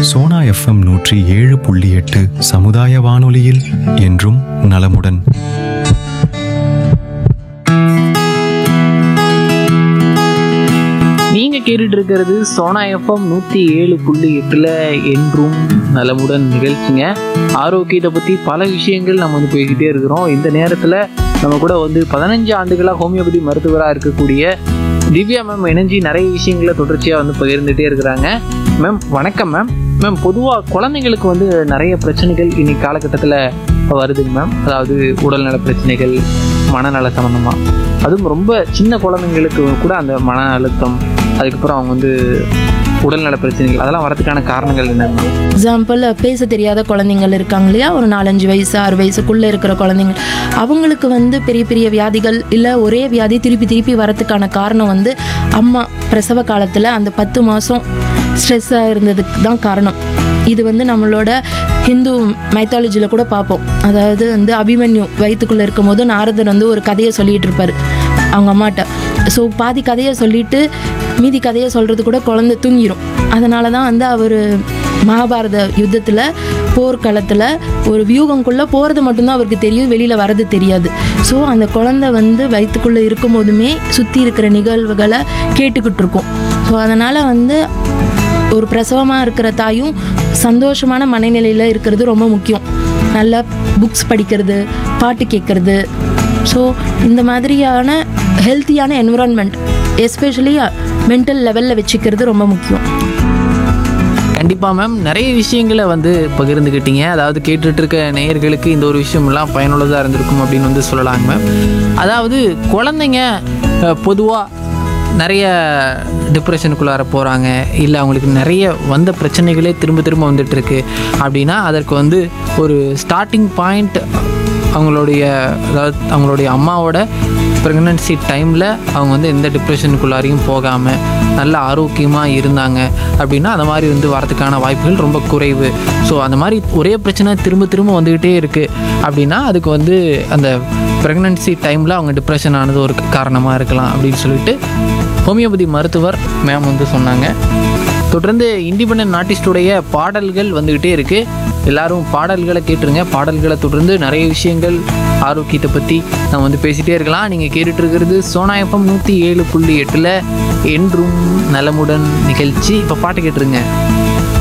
Sona FM நூற்றி ஏழு புள்ளி எட்டு சமுதாய வானொலியில் என்றும் நலமுடன் நீங்க கேட்டுட்டு இருக்கிறது சோனா எஃப்எம் நூத்தி ஏழு புள்ளி எட்டுல என்றும் நலமுடன் நிகழ்ச்சிங்க ஆரோக்கியத்தை பத்தி பல விஷயங்கள் நம்ம வந்து பேசிக்கிட்டே இருக்கிறோம் இந்த நேரத்துல நம்ம கூட வந்து பதினஞ்சு ஆண்டுகளா ஹோமியோபதி மருத்துவராக இருக்கக்கூடிய திவ்யா மேம் இணைஞ்சி நிறைய விஷயங்களை தொடர்ச்சியா வந்து பகிர்ந்துட்டே இருக்கிறாங்க மேம் வணக்கம் மேம் மேம் பொதுவாக குழந்தைங்களுக்கு வந்து நிறைய பிரச்சனைகள் இன்னைக்கு காலகட்டத்தில் வருதுங்க மேம் அதாவது உடல்நல பிரச்சனைகள் மனநல சம்மந்தமா அதுவும் ரொம்ப சின்ன குழந்தைங்களுக்கு கூட அந்த மன அழுத்தம் அதுக்கப்புறம் அவங்க வந்து உடல்நல பிரச்சனைகள் அதெல்லாம் வரதுக்கான காரணங்கள் என்னன்னா எக்ஸாம்பிள் பேச தெரியாத குழந்தைங்கள் இருக்காங்க இல்லையா ஒரு நாலஞ்சு வயசு ஆறு வயசுக்குள்ளே இருக்கிற குழந்தைங்க அவங்களுக்கு வந்து பெரிய பெரிய வியாதிகள் இல்லை ஒரே வியாதி திருப்பி திருப்பி வரதுக்கான காரணம் வந்து அம்மா பிரசவ காலத்தில் அந்த பத்து மாதம் ஸ்ட்ரெஸ்ஸாக இருந்ததுக்கு தான் காரணம் இது வந்து நம்மளோட ஹிந்து மைத்தாலஜியில் கூட பார்ப்போம் அதாவது வந்து அபிமன்யு வயிற்றுக்குள்ளே இருக்கும்போது நாரதர் வந்து ஒரு கதையை சொல்லிட்டு இருப்பார் அவங்க அம்மாட்ட ஸோ பாதி கதையை சொல்லிட்டு மீதி கதையை சொல்கிறது கூட குழந்தை தூங்கிடும் அதனால தான் வந்து அவர் மகாபாரத யுத்தத்தில் போர்க்களத்தில் ஒரு வியூகங்குள்ளே போகிறது மட்டும்தான் அவருக்கு தெரியும் வெளியில் வர்றது தெரியாது ஸோ அந்த குழந்தை வந்து வயிற்றுக்குள்ளே இருக்கும் போதுமே சுற்றி இருக்கிற நிகழ்வுகளை கேட்டுக்கிட்டு இருக்கும் ஸோ அதனால் வந்து ஒரு பிரசவமாக இருக்கிற தாயும் சந்தோஷமான மனநிலையில் இருக்கிறது ரொம்ப முக்கியம் நல்லா புக்ஸ் படிக்கிறது பாட்டு கேட்குறது ஸோ இந்த மாதிரியான ஹெல்த்தியான என்விரான்மெண்ட் எஸ்பெஷலி மென்டல் லெவலில் வச்சுக்கிறது ரொம்ப முக்கியம் கண்டிப்பா மேம் நிறைய விஷயங்களை வந்து பகிர்ந்துக்கிட்டீங்க அதாவது கேட்டுட்டு இருக்க நேயர்களுக்கு இந்த ஒரு விஷயம்லாம் பயனுள்ளதாக இருந்திருக்கும் அப்படின்னு வந்து சொல்லலாங்க மேம் அதாவது குழந்தைங்க பொதுவாக நிறைய டிப்ரெஷனுக்குள்ளார போகிறாங்க இல்லை அவங்களுக்கு நிறைய வந்த பிரச்சனைகளே திரும்ப திரும்ப வந்துட்டு இருக்கு அப்படின்னா அதற்கு வந்து ஒரு ஸ்டார்டிங் பாயிண்ட் அவங்களுடைய அதாவது அவங்களுடைய அம்மாவோட ப்ரெக்னன்சி டைமில் அவங்க வந்து எந்த டிப்ரெஷனுக்குள்ளாரையும் போகாமல் நல்ல ஆரோக்கியமாக இருந்தாங்க அப்படின்னா அந்த மாதிரி வந்து வரதுக்கான வாய்ப்புகள் ரொம்ப குறைவு ஸோ அந்த மாதிரி ஒரே பிரச்சனை திரும்ப திரும்ப வந்துக்கிட்டே இருக்குது அப்படின்னா அதுக்கு வந்து அந்த ப்ரெக்னன்சி டைமில் அவங்க டிப்ரெஷன் ஆனது ஒரு காரணமாக இருக்கலாம் அப்படின்னு சொல்லிட்டு ஹோமியோபதி மருத்துவர் மேம் வந்து சொன்னாங்க தொடர்ந்து இண்டிபெண்ட் ஆர்டிஸ்டுடைய பாடல்கள் வந்துக்கிட்டே இருக்கு எல்லாரும் பாடல்களை கேட்டுருங்க பாடல்களை தொடர்ந்து நிறைய விஷயங்கள் ஆரோக்கியத்தை பற்றி நம்ம வந்து பேசிகிட்டே இருக்கலாம் நீங்கள் கேட்டுட்டு இருக்கிறது சோனா எஃப்எம் நூற்றி ஏழு புள்ளி எட்டில் என்றும் நலமுடன் நிகழ்ச்சி இப்போ பாட்டு கேட்டுருங்க